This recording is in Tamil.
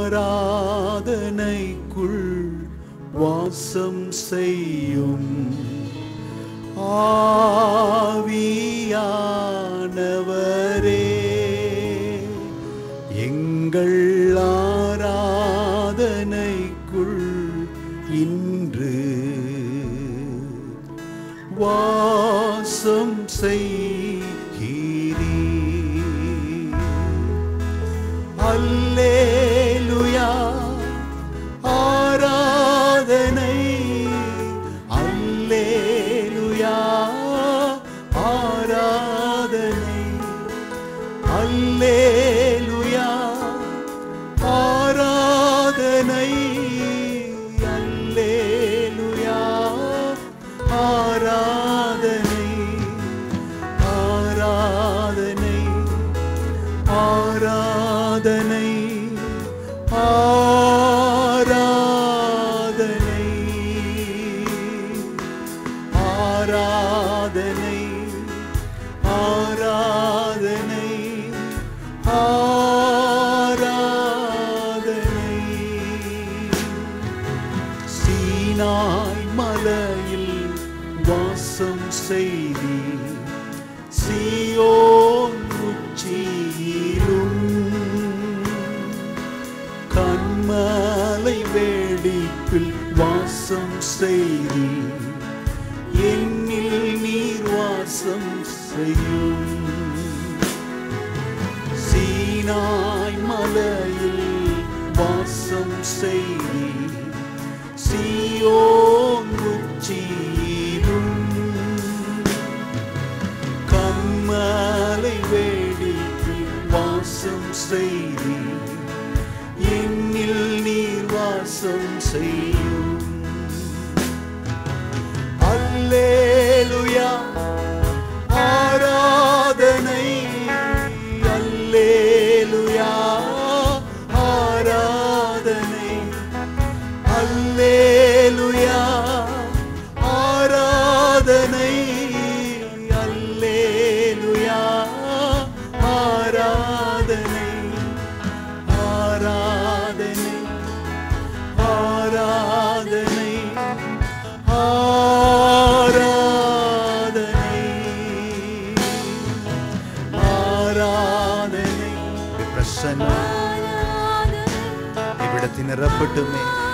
ஆராதனைக்குள் வாசம் செய்யும் ஆவியானவரே எங்கள் ஆராதனைக்குள் இன்று வாசம் செய்கிறீ அல்லேலுயா ஆராதனை அல்லேலுயா ஆராதனை அல்லேலுயா ஆராதனை அல்லேலுயா ஆராதனை ஆராதனை ஆராதனை ஆராதனை ஆராதனை ஆராதனை ஆராதனை சீனாய் மலையில் வாசம் செய்தி சியோன் உச்சியிலும் கண்மலை வேடிப்பில் வாசம் செய்தி என்னில் நீர் வாசம் செய்யும் சீனாய் மலையில் வாசம் செய்தி சியோன் உச்சியிலும் கண்மலை வேடிப்பில் வாசம் செய்தி என்னில் நீர் வாசம் செய்யும் அல்லேலுயா ஆராதனை அல்லேலுயா ஆராதனை அல்லேலுயா ஆராதனை அல்லேலுயா ஆராதனை ஆராதனை ஆராதனை ஆராதனை ஆராதனை பிரசன்னம் இவ்விடத்தில் நிரப்பட்டுமே